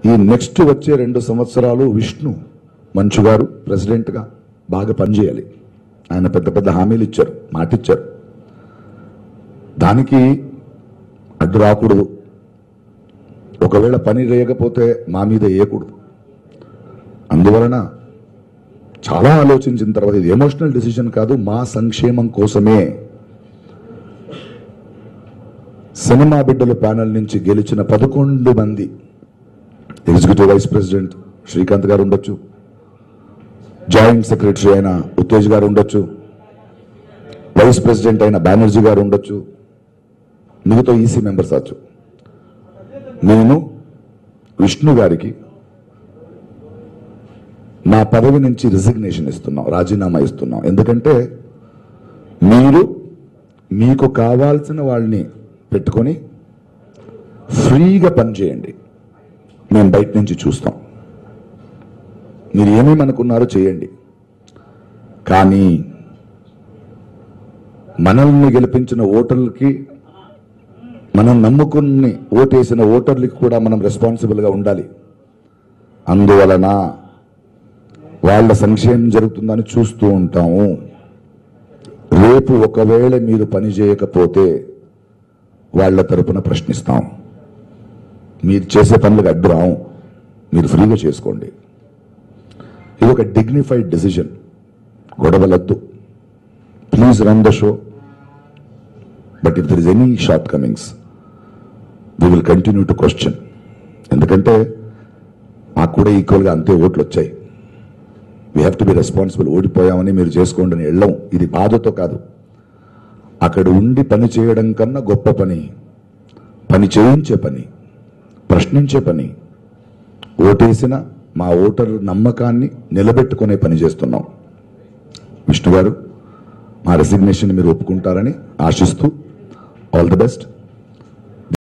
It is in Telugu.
ఈ నెక్స్ట్ వచ్చే రెండు సంవత్సరాలు విష్ణు మంచు గారు ప్రెసిడెంట్గా బాగా పనిచేయాలి ఆయన పెద్ద పెద్ద హామీలు ఇచ్చారు మాటిచ్చారు దానికి అడ్డు రాకూడదు ఒకవేళ పని చేయకపోతే మా మీద వేయకూడదు అందువలన చాలా ఆలోచించిన తర్వాత ఇది ఎమోషనల్ డిసిషన్ కాదు మా సంక్షేమం కోసమే సినిమా బిడ్డల ప్యానల్ నుంచి గెలిచిన పదకొండు మంది ఎగ్జిక్యూటివ్ వైస్ ప్రెసిడెంట్ శ్రీకాంత్ గారు ఉండొచ్చు జాయింట్ సెక్రటరీ అయిన ఉత్తేజ్ గారు ఉండొచ్చు వైస్ ప్రెసిడెంట్ అయిన బెనర్జీ గారు ఉండొచ్చు మిగతా ఈసీ మెంబర్స్ అవచ్చు నేను విష్ణు గారికి నా పదవి నుంచి రిజిగ్నేషన్ ఇస్తున్నాం రాజీనామా ఇస్తున్నాం ఎందుకంటే మీరు మీకు కావాల్సిన వాళ్ళని పెట్టుకొని ఫ్రీగా పనిచేయండి మేము బయట నుంచి చూస్తాం మీరు ఏమేమి అనుకున్నారో చేయండి కానీ మనల్ని గెలిపించిన ఓటర్లకి మనం నమ్ముకుని ఓటేసిన ఓటర్లకి కూడా మనం రెస్పాన్సిబుల్గా ఉండాలి అందువలన వాళ్ళ సంక్షేమం జరుగుతుందని చూస్తూ ఉంటాము రేపు ఒకవేళ మీరు పని చేయకపోతే వాళ్ళ తరపున ప్రశ్నిస్తాం మీరు చేసే పనులకు అడ్డు రాం మీరు ఫ్రీగా చేసుకోండి ఇది ఒక డిగ్నిఫైడ్ డెసిషన్ గొడవలద్దు please run the show but if there is any shortcomings we will continue to question ఎందుకంటే మాకు కూడా ఈక్వల్గా అంతే ఓట్లు వచ్చాయి we have to be responsible ఓడిపోయామని మీరు చేసుకోండి అని వెళ్ళం ఇది బాధతో కాదు అక్కడ ఉండి పని చేయడం కన్నా గొప్ప పని పని చేయించే పని ప్రశ్నించే పని ఓటేసిన మా ఓటర్ నమ్మకాన్ని నిలబెట్టుకునే పని చేస్తున్నాం విష్ణు గారు మా రెసిగ్నేషన్ మీరు ఒప్పుకుంటారని ఆశిస్తూ ఆల్ ది బెస్ట్